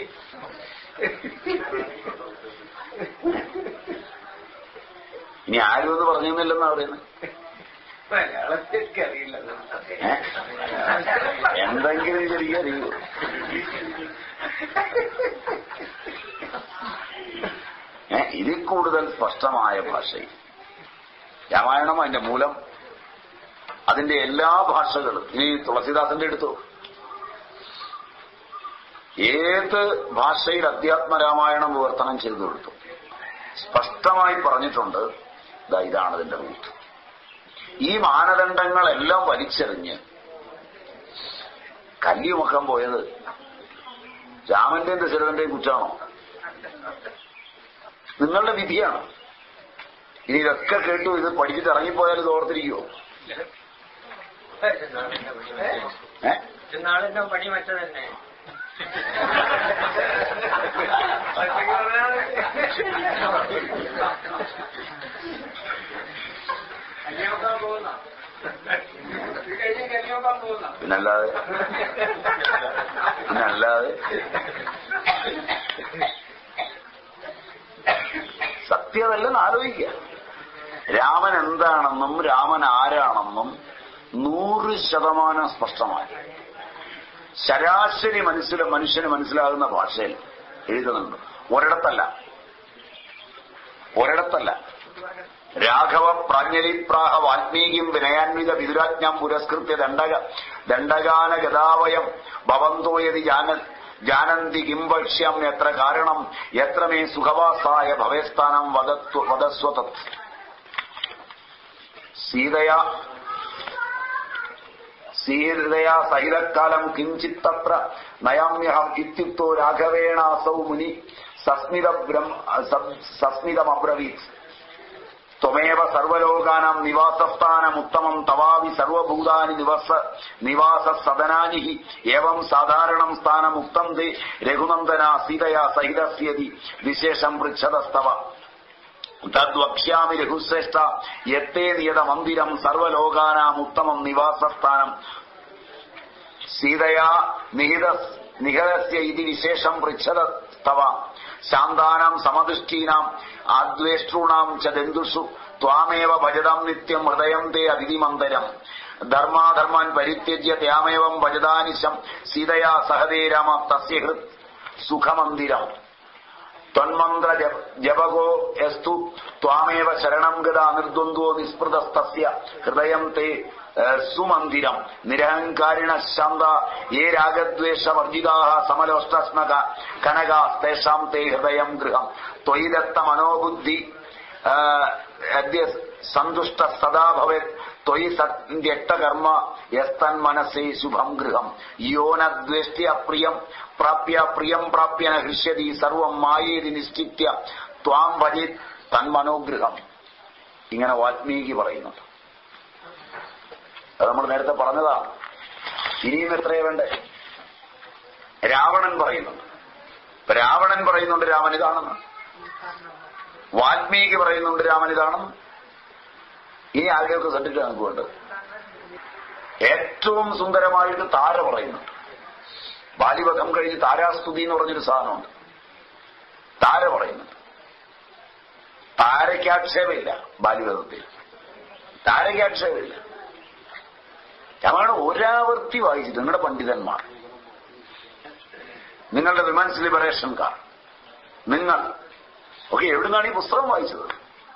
ഇനി ആരും ഒന്ന് പറഞ്ഞില്ലെന്നാ പറയുന്നത് മലയാളത്തിലേക്ക് അറിയില്ല ഏ? എന്തെങ്കിലും ശരിക്കും അറിയൂ ഏ ഇതിൽ കൂടുതൽ സ്പഷ്ടമായ ഭാഷയിൽ രാമായണം അതിന്റെ മൂലം അതിന്റെ എല്ലാ ഭാഷകളും ഇനി തുളസിദാസന്റെ എടുത്തു ഏത് ഭാഷയിൽ അധ്യാത്മരാമായണം വിവർത്തനം ചെയ്തു കൊടുത്തു സ്പഷ്ടമായി പറഞ്ഞിട്ടുണ്ട് ദാ ഇതാണ് ഇതിന്റെ റൂട്ട് ഈ മാനദണ്ഡങ്ങളെല്ലാം വലിച്ചെറിഞ്ഞ് കല്ലിമുഖം പോയത് രാമന്റെയും ദശരഥന്റെയും കുറ്റാണോ നിങ്ങളുടെ വിധിയാണ് ഇനി ഇതൊക്കെ കേട്ടു ഇത് പഠിച്ചിട്ട് ഇറങ്ങിപ്പോയാൽ ഇത് ഓർത്തിരിക്കുവോ ഏ നാളെന്റെ പണി മറ്റേ തന്നെ കല്യാണം പോകുന്ന കഴിഞ്ഞ് കല്യാണം പോകുന്ന പിന്നല്ലാതെ പിന്നല്ലാതെ സത്യമല്ലെന്ന് ആലോചിക്കുക രാമൻ എന്താണെന്നും രാമൻ ആരാണെന്നും നൂറ് ശതമാനം സ്പഷ്ടമായി ശരാശരി മനസ്സിൽ മനുഷ്യന് മനസ്സിലാകുന്ന ഭാഷയിൽ എഴുതുന്നുണ്ട് ഒരിടത്തല്ല ഒരിടത്തല്ല രാഘവ പ്രാജ്ഞലിപ്രാഹ വാൽമീകിം വിനയാന്വിത വിദുരാജ്ഞാം പുരസ്കൃത്യ ദണ്ഡക ദണ്ഡഗാന ഗതാവയം ഭവന്തോയതി ജാന ജാനന്തി കിം വക്ഷ്യം എത്ര കാരണം എത്ര മേ സുഖവാസായ ഭവേസ്ഥാനം വദത്വ വദസ്വതത് സീതയാ സീതയാ സഹിതക്കാലം കിഞ്ചിത്തത്ര നയാമ്യഹം ഇത്യുക്തോ രാഘവേണാസൗ മുനി സസ്മിത സസ്മിതമബ്രവീത് ത്വമേവ സർവലോകാനാം നിവാസസ്ഥാനമുത്തമം തവാവി സർവഭൂതാനി നിവസ നിവാസ സദനാനി ഹി ഏവം സാധാരണം സ്ഥാനമുക്തം തേ രഘുനന്ദന സീതയാ സഹിതസ്യതി വിശേഷം പൃച്ഛതസ്തവ തദ്വക്ഷ്യാമി രഘുശ്രേഷ്ഠ യത്തേ നിയത മന്ദിരം സർവലോകാനാം ഉത്തമം നിവാസസ്ഥാനം സീതയാ നിഹിത നിഹതസ്യ ഇതി വിശേഷം പൃച്ഛത തവ ശാന്താനാം സമദൃഷ്ടീനാം ആദ്വേഷ്ടॄണാം ച ദന്തുഷു ത്വാമേവ ഭജതാം നിത്യം ഹൃദയം തേ അതിഥിമന്ദരം ധർമാധർമാൻ പരിത്യജ്യ ത്യാമേവം ഭജതാനിശം സീതയാ സഹതേ രാമ തസ്യ ഹൃത് സുഖമന്ദിരം ത്വന്മന്ത്ര ജപകോ യസ്തു ത്വാമേവ ശരണം ഗത നിർദ്വന്ദ്വോ നിസ്പൃതസ്തസ്യ ഹൃദയം തേ സുമന്ദിരം നിരഹങ്കാരിണ ശാന്ത യേ രാഗദ്വേഷവർജിതാ സമലോഷ്ടസ്മക കനകാസ്തേഷാം തേ ഹൃദയം ഗൃഹം ത്വയിദത്ത മനോബുദ്ധി അദ്യ സന്തുഷ്ട സദാ ഭവേത് ത്വയി സന്ധ്യക്തകർമ്മ യസ്തൻ മനസ്സേ ശുഭം ഗൃഹം യോനദ്വേഷ്ട്യ പ്രിയം പ്രാപ്യ പ്രിയം പ്രാപ്യന ഹൃഷ്യതി സർവം മായേതി നിശ്ചിത്യ ത്വാം ഭജിത് തന്മനോഗൃഹം ഇങ്ങനെ വാൽമീകി പറയുന്നുണ്ട് അത് നമ്മൾ നേരത്തെ പറഞ്ഞതാണ് ഇനിയും എത്രയേ വേണ്ടേ രാവണൻ പറയുന്നുണ്ട് ഇപ്പൊ രാവണൻ പറയുന്നുണ്ട് രാമൻ ഇതാണെന്ന് വാൽമീകി പറയുന്നുണ്ട് രാമൻ ഇതാണെന്ന് ഇനി ആരുടെയൊക്കെ സർട്ടിഫിക്കറ്റ് നമുക്ക് വേണ്ടത് ഏറ്റവും സുന്ദരമായിട്ട് താര പറയുന്നുണ്ട് ബാലിവധം കഴിഞ്ഞ് താരാസ്തുതി എന്ന് പറഞ്ഞൊരു സാധനമുണ്ട് താര പറയുന്നുണ്ട് താരയ്ക്ക് ആക്ഷേപമില്ല ബാലിവധത്തിൽ താരയ്ക്ക് ആക്ഷേപമില്ല രാമായണം ഒരാവർത്തി വായിച്ചിട്ട് നിങ്ങളുടെ പണ്ഡിതന്മാർ നിങ്ങളുടെ വിമൻസ് ലിബറേഷൻകാർ നിങ്ങൾ ഒക്കെ എവിടുന്നാണ് ഈ പുസ്തകം വായിച്ചത്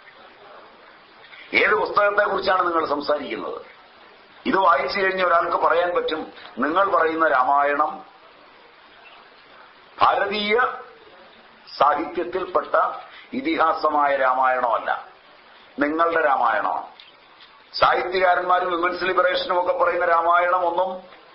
ഏത് പുസ്തകത്തെ കുറിച്ചാണ് നിങ്ങൾ സംസാരിക്കുന്നത് ഇത് വായിച്ചു കഴിഞ്ഞ ഒരാൾക്ക് പറയാൻ പറ്റും നിങ്ങൾ പറയുന്ന രാമായണം ഭാരതീയ സാഹിത്യത്തിൽപ്പെട്ട ഇതിഹാസമായ രാമായണമല്ല നിങ്ങളുടെ രാമായണമാണ് സാഹിത്യകാരന്മാരും വിമൻസ് ലിബറേഷനും ഒക്കെ പറയുന്ന രാമായണം ഒന്നും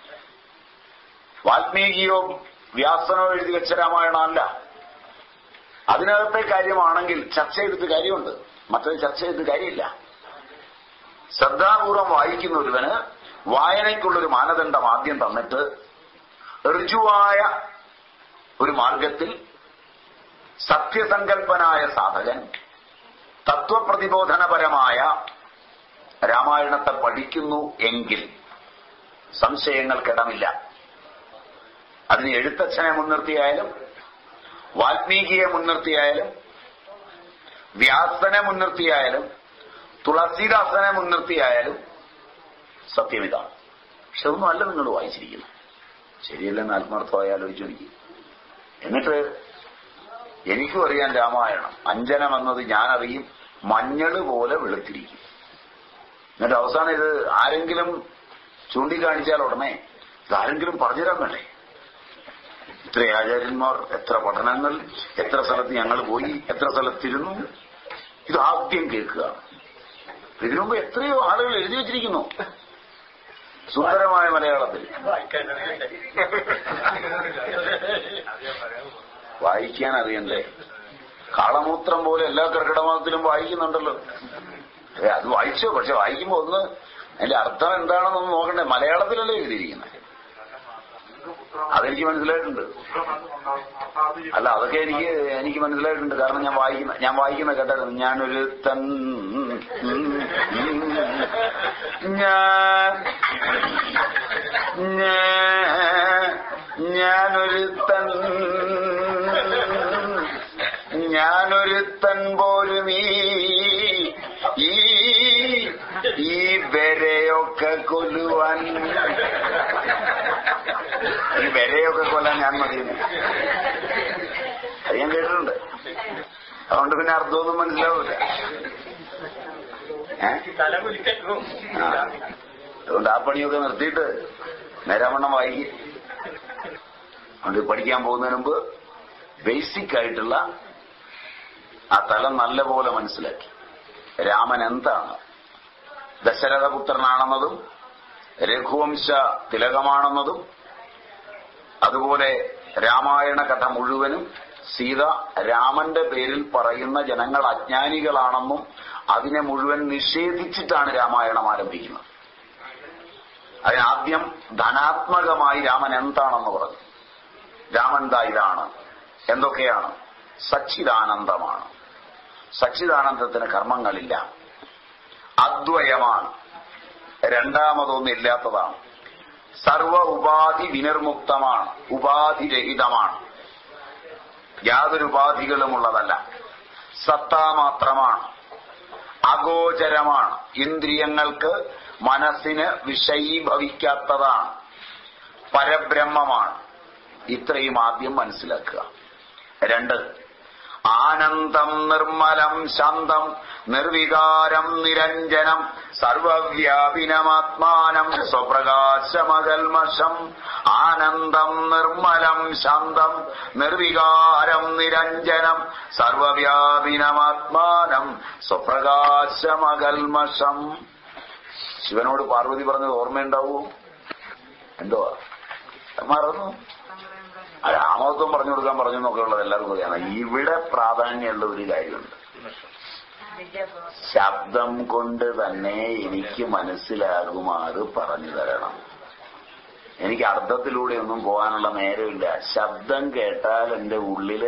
വാൽമീകിയോ വ്യാസനോ എഴുതി വെച്ച രാമായണമല്ല അതിനകത്തെ കാര്യമാണെങ്കിൽ ചർച്ച ചെയ്തിട്ട് കാര്യമുണ്ട് മറ്റൊരു ചർച്ച ചെയ്തിട്ട് കാര്യമില്ല ശ്രദ്ധാപൂർവം വായിക്കുന്ന ഒരുവന് വായനയ്ക്കുള്ളൊരു മാനദണ്ഡം ആദ്യം തന്നിട്ട് ഋജുവായ ഒരു മാർഗത്തിൽ സത്യസങ്കല്പനായ സാധകൻ തത്വപ്രതിബോധനപരമായ രാമായണത്തെ പഠിക്കുന്നു എങ്കിൽ സംശയങ്ങൾക്കിടമില്ല അതിന് എഴുത്തച്ഛനെ മുൻനിർത്തിയായാലും വാൽമീകിയെ മുൻനിർത്തിയായാലും വ്യാസനെ മുൻനിർത്തിയായാലും തുളസീദാസനെ മുൻനിർത്തിയായാലും സത്യം ഇതാണ് പക്ഷെ ഒന്നും അല്ല നിങ്ങൾ വായിച്ചിരിക്കുന്നു ശരിയല്ലെന്ന് ആത്മാർത്ഥമായി ആലോചിച്ചു എനിക്ക് എന്നിട്ട് എനിക്കും അറിയാൻ രാമായണം അഞ്ജനം എന്നത് ഞാനറിയും മഞ്ഞള് പോലെ വെളുത്തിരിക്കും എന്നിട്ട് അവസാനം ഇത് ആരെങ്കിലും ചൂണ്ടിക്കാണിച്ചാൽ ഉടനെ ഇതാരെങ്കിലും പറഞ്ഞുതരാൻ വേണ്ടേ ഇത്ര ആചാര്യന്മാർ എത്ര പഠനങ്ങൾ എത്ര സ്ഥലത്ത് ഞങ്ങൾ പോയി എത്ര സ്ഥലത്തിരുന്നു ഇത് ആദ്യം കേൾക്കുക ഇതിനു മുമ്പ് എത്രയോ ആളുകൾ എഴുതി വെച്ചിരിക്കുന്നു സുന്ദരമായ മലയാളത്തിൽ വായിക്കാൻ അറിയണ്ടേ കാളമൂത്രം പോലെ എല്ലാ കർക്കിടമാസത്തിലും വായിക്കുന്നുണ്ടല്ലോ ഏ, അത് വായിച്ചോ പക്ഷെ വായിക്കുമ്പോ ഒന്ന് അതിന്റെ അർത്ഥം എന്താണെന്നൊന്ന് നോക്കണ്ടേ മലയാളത്തിലല്ലേ എഴുതിയിരിക്കുന്നത് അതെനിക്ക് മനസ്സിലായിട്ടുണ്ട് അല്ല അതൊക്കെ എനിക്ക് എനിക്ക് മനസ്സിലായിട്ടുണ്ട് കാരണം ഞാൻ വായിക്കുന്ന ഞാൻ വായിക്കുന്ന കേട്ടായിരുന്നു ഞാനൊരു തൻ ഞാൻ ഞാൻ ഞാനൊരുത്തൻ ഞാനൊരുത്തൻ പോലും ഈ ഈ ഈ വരെയൊക്കെ കൊല്ലുവാൻ ഈ വരെയൊക്കെ കൊല്ലാൻ ഞാൻ മതിയെന്ന് അത് ഞാൻ കേട്ടിട്ടുണ്ട് അതുകൊണ്ട് പിന്നെ അർത്ഥമൊന്നും മനസ്സിലാവില്ല ഏ ആ. അതുകൊണ്ട് ആ പണിയൊക്കെ നിർത്തിയിട്ട് നേരാവണ്ണം വായിക്കും അതുകൊണ്ട് പഠിക്കാൻ പോകുന്നതിന് മുമ്പ് ബേസിക് ആയിട്ടുള്ള ആ തലം നല്ലപോലെ മനസ്സിലാക്കി രാമൻ എന്താണ് ദശരഥപുത്രനാണെന്നതും രഘുവംശ തിലകമാണെന്നതും അതുപോലെ രാമായണ കഥ മുഴുവനും സീത രാമന്റെ പേരിൽ പറയുന്ന ജനങ്ങൾ അജ്ഞാനികളാണെന്നും അതിനെ മുഴുവൻ നിഷേധിച്ചിട്ടാണ് രാമായണം ആരംഭിക്കുന്നത് അതിനാദ്യം ധനാത്മകമായി രാമൻ എന്താണെന്ന് പറഞ്ഞു രാമൻ ദാ ഇതാണ് എന്തൊക്കെയാണ് സച്ചിദാനന്ദമാണ് സച്ചിദാനന്ദത്തിന് കർമ്മങ്ങളില്ല അദ്വയമാണ് രണ്ടാമതൊന്നില്ലാത്തതാണ് സർവ ഉപാധി വിനിർമുക്തമാണ് ഉപാധിരഹിതമാണ് യാതൊരു ഉപാധികളുമുള്ളതല്ല സത്ത മാത്രമാണ് അഗോചരമാണ് ഇന്ദ്രിയങ്ങൾക്ക് മനസ്സിന് വിഷയീഭവിക്കാത്തതാണ് പരബ്രഹ്മമാണ് ഇത്രയും ആദ്യം മനസ്സിലാക്കുക രണ്ട് ആനന്ദം നിർമ്മലം ശാന്തം നിർവികാരം നിരഞ്ജനം സർവവ്യാപിനമാത്മാനം സ്വപ്രകാശമകൽമഷം ആനന്ദം നിർമ്മലം ശാന്തം നിർവികാരം നിരഞ്ജനം സർവവ്യാപിനമാത്മാനം സ്വപ്രകാശമകൽമഷം ശിവനോട് പാർവതി പറഞ്ഞത് ഓർമ്മയുണ്ടാവൂ എന്തോ മറന്നു ആ രാമത്വം പറഞ്ഞു കൊടുക്കാൻ പറഞ്ഞു എന്നൊക്കെ ഉള്ളത് എല്ലാവർക്കും അറിയാം ഇവിടെ പ്രാധാന്യമുള്ള ഒരു കാര്യമുണ്ട് ശബ്ദം കൊണ്ട് തന്നെ എനിക്ക് മനസ്സിലാകുമാറ് പറഞ്ഞു തരണം എനിക്ക് അർത്ഥത്തിലൂടെ ഒന്നും പോകാനുള്ള നേരമില്ല ശബ്ദം കേട്ടാൽ എന്റെ ഉള്ളില്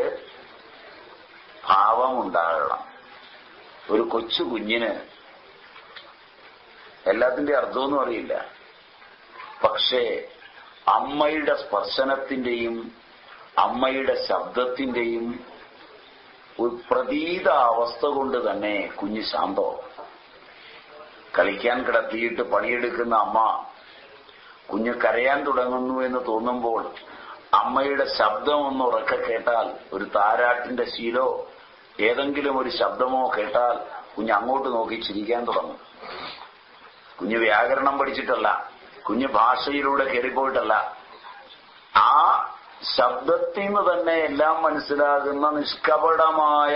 ഭാവമുണ്ടാകണം ഒരു കൊച്ചു കുഞ്ഞിന് എല്ലാത്തിന്റെ അർത്ഥമൊന്നും അറിയില്ല പക്ഷേ അമ്മയുടെ സ്പർശനത്തിന്റെയും അമ്മയുടെ ശബ്ദത്തിന്റെയും ഒരു പ്രതീത അവസ്ഥ കൊണ്ട് തന്നെ കുഞ്ഞ് ശാന്തോ കളിക്കാൻ കിടത്തിയിട്ട് പണിയെടുക്കുന്ന അമ്മ കുഞ്ഞ് കരയാൻ തുടങ്ങുന്നു എന്ന് തോന്നുമ്പോൾ അമ്മയുടെ ശബ്ദം ഒന്ന് ഉറക്കെ കേട്ടാൽ ഒരു താരാട്ടിന്റെ ശീലോ ഏതെങ്കിലും ഒരു ശബ്ദമോ കേട്ടാൽ കുഞ്ഞ് അങ്ങോട്ട് നോക്കി ചിരിക്കാൻ തുടങ്ങും കുഞ്ഞ് വ്യാകരണം പഠിച്ചിട്ടല്ല കുഞ്ഞ് ഭാഷയിലൂടെ കയറിപ്പോയിട്ടല്ല ആ ശബ്ദത്തിൽ നിന്ന് തന്നെ എല്ലാം മനസ്സിലാകുന്ന നിഷ്കപടമായ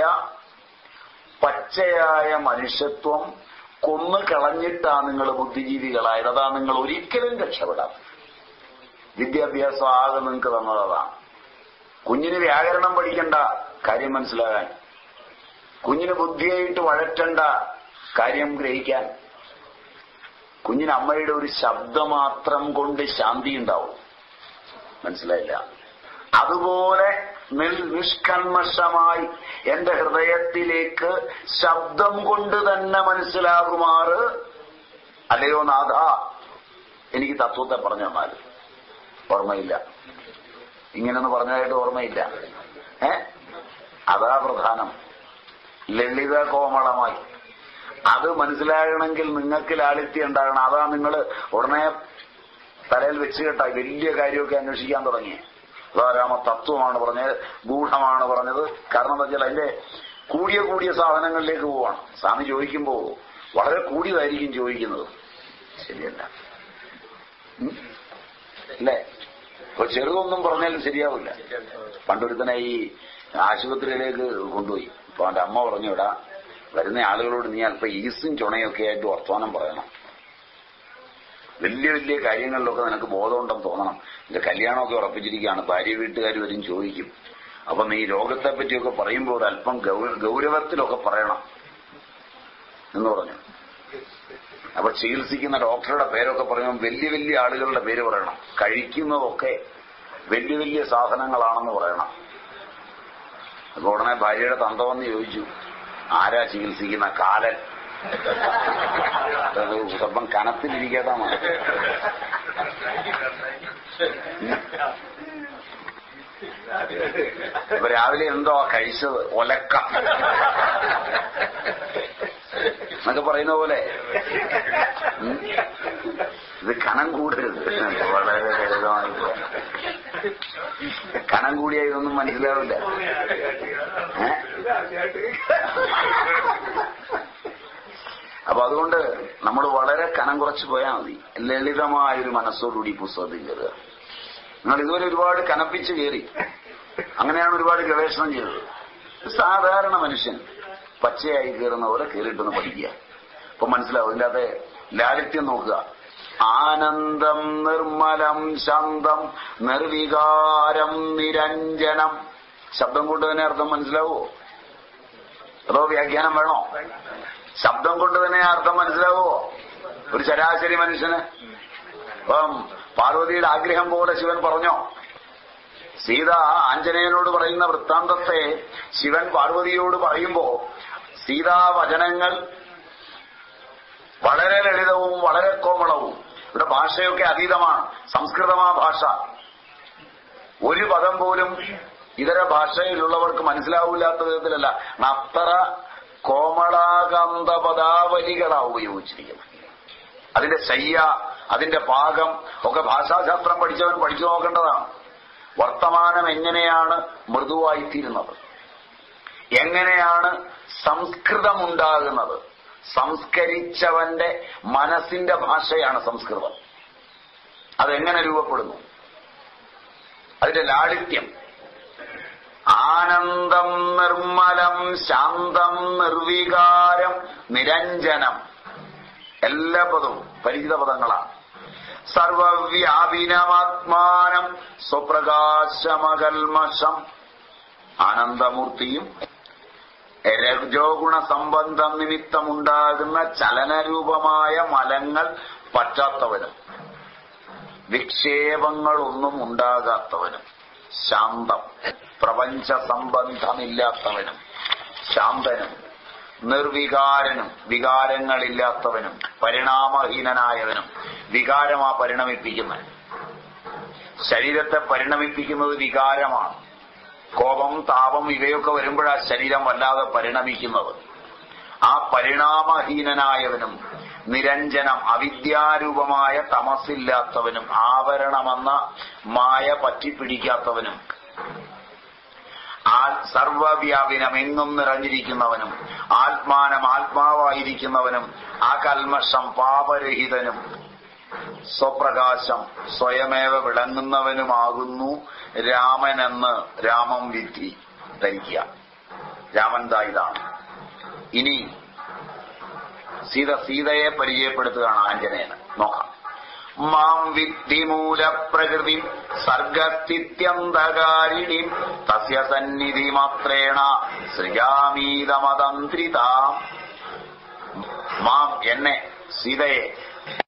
പച്ചയായ മനുഷ്യത്വം കൊന്നു കളഞ്ഞിട്ടാ നിങ്ങൾ ബുദ്ധിജീവികളായത് അതാ നിങ്ങൾ ഒരിക്കലും രക്ഷപ്പെടാം വിദ്യാഭ്യാസം ആകെ നിങ്ങൾക്ക് തന്നതാണ് കുഞ്ഞിന് വ്യാകരണം പഠിക്കണ്ട കാര്യം മനസ്സിലാകാൻ കുഞ്ഞിന് ബുദ്ധിയായിട്ട് വഴറ്റണ്ട കാര്യം ഗ്രഹിക്കാൻ കുഞ്ഞിന് അമ്മയുടെ ഒരു ശബ്ദമാത്രം കൊണ്ട് ശാന്തി ഉണ്ടാവും മനസ്സിലായില്ല അതുപോലെ നിഷ്കന്മഷമായി എന്റെ ഹൃദയത്തിലേക്ക് ശബ്ദം കൊണ്ട് തന്നെ മനസ്സിലാകുമാറ് അല്ലയോ നാഥ എനിക്ക് തത്വത്തെ പറഞ്ഞു തന്നാൽ ഓർമ്മയില്ല ഇങ്ങനൊന്ന് പറഞ്ഞതായിട്ട് ഓർമ്മയില്ല ഏ അതാ പ്രധാനം ലളിത കോമളമായി അത് മനസ്സിലാകണമെങ്കിൽ നിങ്ങൾക്ക് ലാളിത്യം ഉണ്ടാകണം അതാ നിങ്ങൾ ഉടനെ തലയിൽ വെച്ച് കേട്ട വലിയ കാര്യമൊക്കെ അന്വേഷിക്കാൻ തുടങ്ങി ധാരാമ തത്വമാണ് പറഞ്ഞത് ഗൂഢമാണ് പറഞ്ഞത് കാരണം എന്താ വെച്ചാൽ അതിന്റെ കൂടിയ കൂടിയ സാധനങ്ങളിലേക്ക് പോവാണ് സ്വാമി ചോദിക്കുമ്പോ വളരെ കൂടിയതായിരിക്കും ചോദിക്കുന്നത് ശരിയല്ല ഉം? അല്ലേ ഇപ്പൊ ചെറുതൊന്നും പറഞ്ഞാലും ശരിയാവില്ല പണ്ടൊരുത്തനെ ഈ ആശുപത്രിയിലേക്ക് കൊണ്ടുപോയി അപ്പൊ അവന്റെ അമ്മ പറഞ്ഞു ഇടാ വരുന്ന ആളുകളോട് നീ അല്പം ഈസും ചുണയൊക്കെ ആയിട്ട് വർത്തമാനം പറയണം വലിയ വലിയ കാര്യങ്ങളിലൊക്കെ നിനക്ക് ബോധമുണ്ടെന്ന് തോന്നണം നിന്റെ കല്യാണമൊക്കെ ഉറപ്പിച്ചിരിക്കുകയാണ് ഭാര്യ വീട്ടുകാർ വരും ചോദിക്കും അപ്പൊ നീ രോഗത്തെ പറ്റിയൊക്കെ പറയുമ്പോൾ ഒരു അല്പം ഗൗ- ഗൗരവത്തിലൊക്കെ പറയണം എന്ന് പറഞ്ഞു അപ്പൊ ചികിത്സിക്കുന്ന ഡോക്ടറുടെ പേരൊക്കെ പറയുമ്പോൾ വലിയ വലിയ ആളുകളുടെ പേര് പറയണം കഴിക്കുന്നതൊക്കെ വലിയ വലിയ സാധനങ്ങളാണെന്ന് പറയണം അപ്പൊ ഉടനെ ഭാര്യയുടെ തന്ത വന്ന് ചോദിച്ചു ആരാ ചികിത്സിക്കുന്ന കാലൻ അത് സ്വല്പം കനത്തിലിരിക്കട്ടാ മതി ഇപ്പൊ രാവിലെ എന്തോ കഴിച്ചത് ഒലക്ക എന്നൊക്കെ പറയുന്ന പോലെ ഉം. ഇത് കനം കൂടരുത് വളരെ ലളിതമായി കനം കൂടിയ ഇതൊന്നും മനസ്സിലാവില്ല ഏ? അപ്പൊ അതുകൊണ്ട് നമ്മൾ വളരെ കനം കുറച്ച് പോയാൽ മതി ലളിതമായ ഒരു മനസ്സോടുകൂടി ഈ പുസ്തകത്തിൽ കയറുക നിങ്ങൾ ഇതുവരെ ഒരുപാട് കനപ്പിച്ച് കയറി അങ്ങനെയാണ് ഒരുപാട് ഗവേഷണം ചെയ്തത് സാധാരണ മനുഷ്യൻ പച്ചയായി കയറുന്ന പോലെ കയറിയിട്ടൊന്ന് പഠിക്കുക അപ്പൊ മനസ്സിലാവും ഇല്ലാതെ ലാളിത്യം നോക്കുക ആനന്ദം നിർമ്മലം ശാന്തം നിർവികാരം നിരഞ്ജനം ശബ്ദം കൊണ്ട് തന്നെ അർത്ഥം മനസ്സിലാവോ അതോ വ്യാഖ്യാനം വേണോ ശബ്ദം കൊണ്ട് തന്നെ അർത്ഥം മനസ്സിലാവോ ഒരു ശരാശരി മനുഷ്യന് അപ്പം പാർവതിയുടെ ആഗ്രഹം പോലെ ശിവൻ പറഞ്ഞോ സീത ആഞ്ജനേയനോട് പറയുന്ന വൃത്താന്തത്തെ ശിവൻ പാർവതിയോട് പറയുമ്പോ സീതാ വചനങ്ങൾ വളരെ ലളിതവും വളരെ കോമളവും ഇവിടെ ഭാഷയൊക്കെ അതീതമാണ് സംസ്കൃതമാ ഭാഷ ഒരു പദം പോലും ഇതര ഭാഷയിലുള്ളവർക്ക് മനസ്സിലാവില്ലാത്ത വിധത്തിലല്ല അത്ര കോമളാകാന്ത പദാവലികളാ ഉപയോഗിച്ചിരിക്കുന്നത് അതിന്റെ ശയ്യ അതിന്റെ പാകം ഒക്കെ ഭാഷാശാസ്ത്രം പഠിച്ചവൻ പഠിച്ചു നോക്കേണ്ടതാണ് വർത്തമാനം എങ്ങനെയാണ് മൃദുവായിത്തീരുന്നത് എങ്ങനെയാണ് സംസ്കൃതമുണ്ടാകുന്നത് സംസ്കരിച്ചവന്റെ മനസ്സിന്റെ ഭാഷയാണ് സംസ്കൃതം അതെങ്ങനെ രൂപപ്പെടുന്നു അതിന്റെ ലാളിത്യം ആനന്ദം നിർമ്മലം ശാന്തം നിർവികാരം നിരഞ്ജനം എല്ലാ പദവും പരിചിത പദങ്ങളാണ് സർവവ്യാപിനമാത്മാനം സ്വപ്രകാശമകൽമഷം ആനന്ദമൂർത്തിയും രജോഗുണ സംബന്ധം നിമിത്തമുണ്ടാകുന്ന ചലനരൂപമായ മലങ്ങൾ പറ്റാത്തവനും വിക്ഷേപങ്ങളൊന്നും ഉണ്ടാകാത്തവനും ശാന്തം പ്രപഞ്ച സംബന്ധമില്ലാത്തവനും ശാന്തനും നിർവികാരനും വികാരങ്ങളില്ലാത്തവനും പരിണാമഹീനനായവനും വികാരമാ പരിണമിപ്പിക്കുന്നത് ശരീരത്തെ പരിണമിപ്പിക്കുന്നത് വികാരമാണ് കോപം താപം ഇവയൊക്കെ വരുമ്പോഴാ ശരീരം വല്ലാതെ പരിണമിക്കുന്നത് ആ പരിണാമഹീനനായവനും നിരഞ്ജനം അവിദ്യാരൂപമായ തമസില്ലാത്തവനും ആവരണമെന്ന മായ പറ്റിപ്പിടിക്കാത്തവനും ആ സർവവ്യാപിനം എങ്ങും നിറഞ്ഞിരിക്കുന്നവനും ആത്മാനം ആത്മാവായിരിക്കുന്നവനും ആ കൽമഷം പാപരഹിതനും സ്വപ്രകാശം സ്വയമേവ വിളങ്ങുന്നവനുമാകുന്നു രാമനെന്ന് രാമം വിധി ധരിക്കുക രാമൻ ദാ ഇതാണ് ഇനി സീത സീതയെ പരിചയപ്പെടുത്തുകയാണ് ആഞ്ജനേയന് നോക്കാം മാം വിദ്ധിമൂലപ്രകൃതി സർഗസ്ഥിത്യന്തകാരിണി തസ്യ സന്നിധി മാത്രേണ സൃജാമീതമതന്ത്രിത മാം എന്നെ സീതയെ